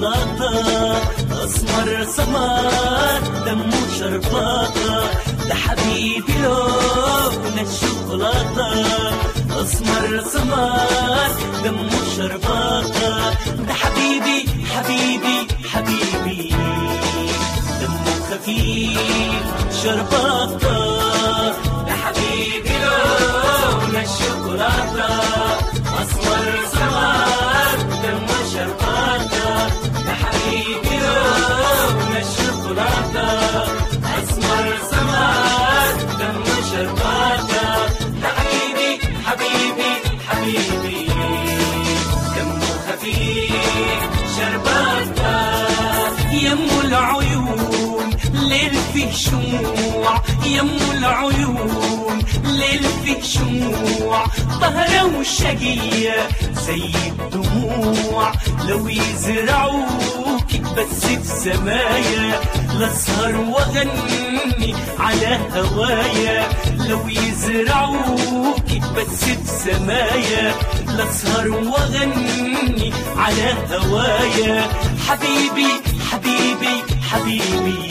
شوكولاتة أسمر سمر دمه شرباتة ده حبيبي لون الشوكولاتة أسمر سمر دمه شرباتة ده حبيبي حبيبي حبيبي دمه خفيف شرباتة ده حبيبي لون الشوكولاتة أسمر سمر دمه شرباتة ده حبيبي لون الشوكولاتة أسمر سمر دمه شرباتة ده حبيبي حبيبي حبيبي دمه خفيف شرباتة يم العيون ليل فيه شموع يم العيون ليل فيه شموع طهرة وشقية زي الدموع لو يزرعوك بس في سمايا لاسهر واغني على هوايا لو يزرعوك بس في سمايا لاسهر واغني على هوايا حبيبي حبيبي حبيبي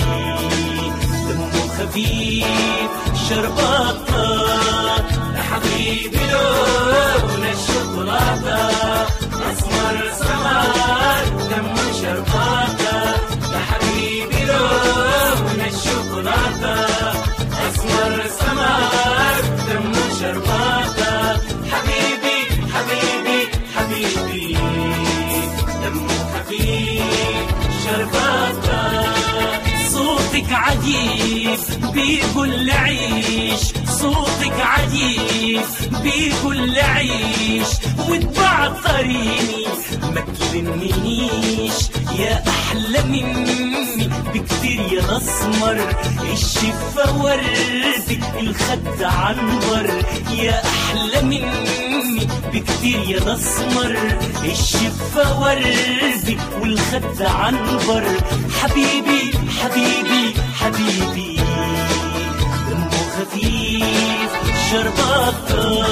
دمه خفيف شرباتة يا حبيبي لون الشوكولاتة أسمر سمر دمه شرباتة يا حبيبي لون الشوكولاتة أسمر سمر دمه شرباتة حبيبي حبيبي حبيبي دمه خفيف شرباتة صوتك عجيب بيقول عيش صوتك عجيب بيقول عيش وتبعطريني ما تلمنيش يا احلى مني بكتير يا الاسمر الشفا وردي الخد عنبر يا احلى مني بكتير يا الاسمر الشفا وردي والخد عنبر حبيبي حبيبي حبيبي دمه خفيف شرباتة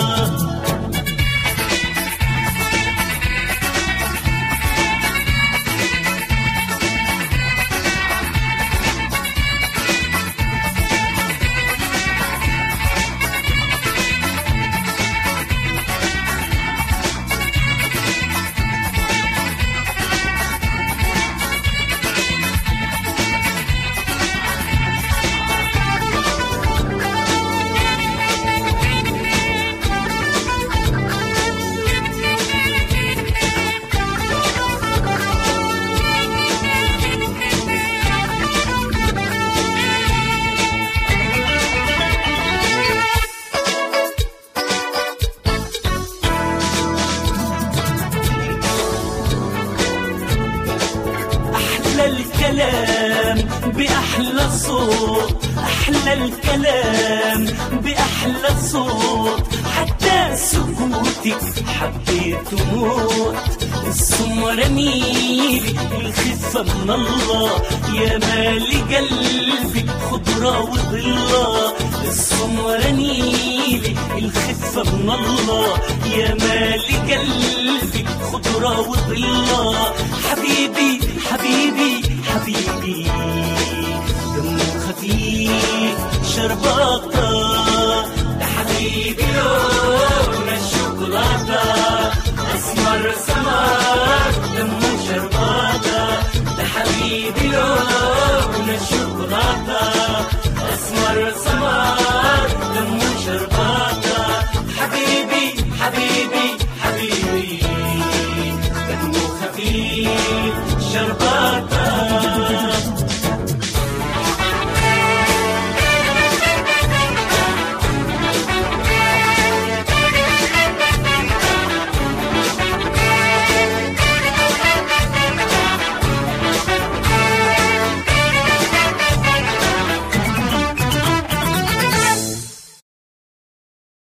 أحلى الكلام بأحلى صوت أحلى الكلام بأحلى صوت حتى سكوتك حبيت موت السمرة ميلي الخفة من الله يا مالي قلبي خضرة وظلة السمرة نيلي الخفة من الله يا مالي قلبي خضرة وظلة حبيبي حبيبي حبيبي دمه خفيف شرباتة ده حبيبي لون الشوكولاتة أسمر سمر دمه شرباتة ده حبيبي لون الشوكولاتة أسمر سمر دمه شرباتة حبيبي حبيبي